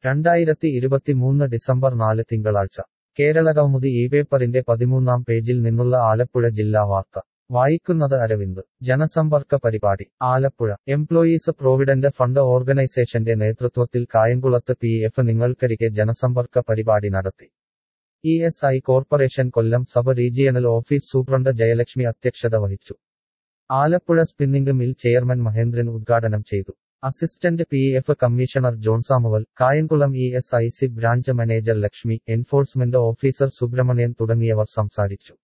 രണ്ടായിരത്തി ഇരുപത്തിമൂന്ന് ഡിസംബർ നാല് തിങ്കളാഴ്ച കേരള കൗമുദി ഈ പേപ്പറിന്റെ പതിമൂന്നാം പേജിൽ നിന്നുള്ള ആലപ്പുഴ ജില്ലാ വാർത്ത വായിക്കുന്നത് അരവിന്ദ് ജനസമ്പർക്ക പരിപാടി ആലപ്പുഴ എംപ്ലോയീസ് പ്രോവിഡന്റ് ഫണ്ട് ഓർഗനൈസേഷന്റെ നേതൃത്വത്തിൽ കായംകുളത്ത് പി എഫ് നിങ്ങൾക്കരികെ ജനസമ്പർക്ക പരിപാടി നടത്തി E S I corporation Kollam sub regional office superintendent Jayalakshmi അധ്യക്ഷത വഹിച്ചു Alappuzha spinning mill chairman Mahendran ഉദ്ഘാടനം ചെയ്തു assistant P F commissioner John Samuel Kayamkulam E S I C branch manager Lakshmi enforcement officer Subramanian തുടങ്ങിയവർ സംസാരിച്ചു